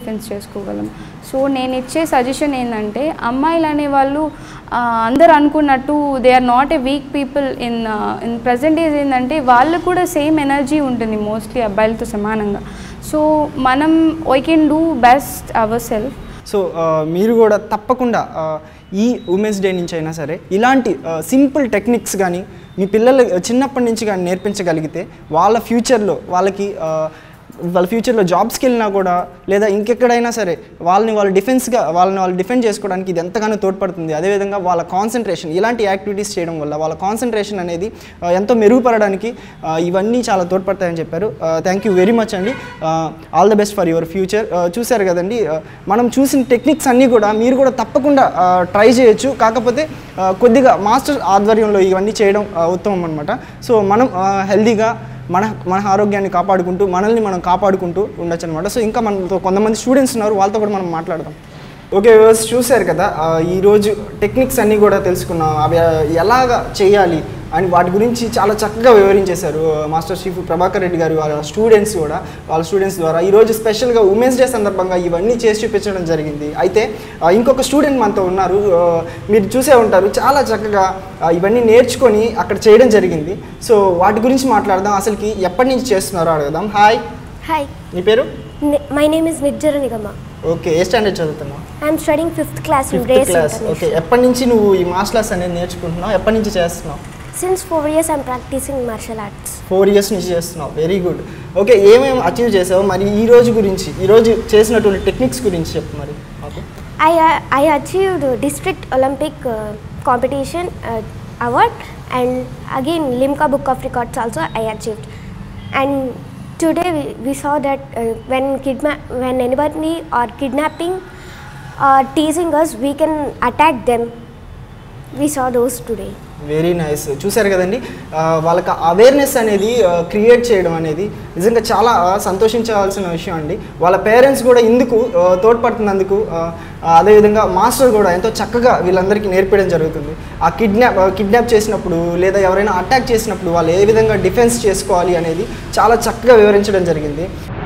Defence చేసుకోగలం so నేను ఇచ్చే సజెషన్ ఏంటంటే అమ్మాయిలు అనేవాళ్ళు ఆ, అందరూ అనుకున్నట్టు they are not a weak people in in present days ఏంటంటే వాళ్ళు కూడా సేమ్ ఎనర్జీ ఉంటుంది మోస్ట్లీ అబ్బాయిలతో సమానంగా సో మనం we can do best our self so ఆ, మీరు కూడా తప్పకుండా ఆ, ఈ ఉమెన్స్ డే నుంచి అయినా సరే ఇలాంటి సింపుల్ టెక్నిక్స్ కానీ మీ పిల్లలు చిన్నప్పటి నుంచి కానీ నేర్పించగలిగితే వాళ్ళ ఫ్యూచర్లో వాళ్ళకి ఆ, వాళ్ళ ఫ్యూచర్లో జాబ్స్కి వెళ్ళినా కూడా లేదా ఇంకెక్కడైనా సరే వాళ్ళని వాళ్ళు డిఫెన్స్గా వాళ్ళని వాళ్ళు డిఫెండ్ చేసుకోవడానికి ఇది ఎంతగానో తోడ్పడుతుంది అదేవిధంగా వాళ్ళ కాన్సన్ట్రేషన్ ఇలాంటి యాక్టివిటీస్ చేయడం వల్ల వాళ్ళ కాన్సన్ట్రేషన్ అనేది ఆ, ఎంతో మెరుగుపడడానికి ఆ, ఇవన్నీ చాలా తోడ్పడతాయని చెప్పారు థ్యాంక్ యూ వెరీ మచ్ అండి all the best for your future చూశారు కదండి ఆ, మనం చూసిన టెక్నిక్స్ అన్నీ కూడా మీరు కూడా తప్పకుండా ట్రై చేయొచ్చు కాకపోతే ఆ, కొద్దిగా మాస్టర్ ఆధ్వర్యంలో ఇవన్నీ చేయడం ఆ, ఉత్తమం అనమాట సో మనం హెల్దీగా మన మన ఆరోగ్యాన్ని కాపాడుకుంటూ మనల్ని మనం కాపాడుకుంటూ ఉండొచ్చు అనమాట సో ఇంకా మనతో కొంతమంది స్టూడెంట్స్ ఉన్నారు వాళ్ళతో కూడా మనం మాట్లాడదాం ఓకే వ్యూవర్స్ చూశారు కదా ఆ, ఈరోజు టెక్నిక్స్ అన్నీ కూడా తెలుసుకున్నాం అవి ఆ, ఎలాగ చేయాలి అని వాటి గురించి చాలా చక్కగా వివరించేశారు ఆ, మాస్టర్ చీఫ్ ప్రభాకర్ రెడ్డి గారు వాళ్ళ స్టూడెంట్స్ కూడా వాళ్ళ స్టూడెంట్స్ ద్వారా ఈరోజు స్పెషల్గా ఉమెన్స్ డే సందర్భంగా ఇవన్నీ చేసి చూపించడం జరిగింది అయితే ఆ, ఇంకొక స్టూడెంట్ మనతో ఉన్నారు ఆ, మీరు చూసే ఉంటారు చాలా చక్కగా ఆ, ఇవన్నీ నేర్చుకొని అక్కడ చేయడం జరిగింది సో వాటి గురించి మాట్లాడదాం అసలుకి ఎప్పటి నుంచి చేస్తున్నారో అడగదాం హాయ్ Hi, నీ పేరు Ni- my name is Nijjara Nigama. Okay ఏ స్టాండర్డ్ చదువుతున్నావు I am studying fifth class in fifth Grace class okay International. ఎప్పటి నుంచి నువ్వు ఈ మార్షల్ ఆర్ట్స్ అనేది నేర్చుకుంటున్నావు ఎప్పటి నుంచి చేస్తున్నావు Since four years, I am practicing martial arts. Four years నుంచి చేస్తున్నావు వెరీ గుడ్ ఓకే ఏమేమి అచీవ్ చేసావు మరి ఈ రోజు గురించి ఈ రోజు చేసినటువంటి టెక్నిక్స్ గురించి చెప్పు మరి మాకు I uh, I achieved uh, district Olympic uh, competition uh, award, and again Limca Book of Records also I achieved. And today we, we saw that uh, when kidna- when anybody are kidnapping or teasing us, we can attack them. We saw those today. Very nice చూశారు కదండి ఆ, వాళ్ళకి awareness అనేది create చేయడం అనేది నిజంగా చాలా ఆ, సంతోషించాల్సిన విషయం అండి వాళ్ళ పేరెంట్స్ కూడా ఇందుకు ఆ, తోడ్పడుతున్నందుకు ఆ, ఆ, అదేవిధంగా మాస్టర్ కూడా ఎంతో చక్కగా వీళ్ళందరికీ నేర్పించడం జరుగుతుంది ఆ కిడ్నాప్ కిడ్నాప్ చేసినప్పుడు లేదా ఎవరైనా అటాక్ చేసినప్పుడు వాళ్ళు ఏ విధంగా డిఫెన్స్ చేసుకోవాలి అనేది చాలా చక్కగా వివరించడం జరిగింది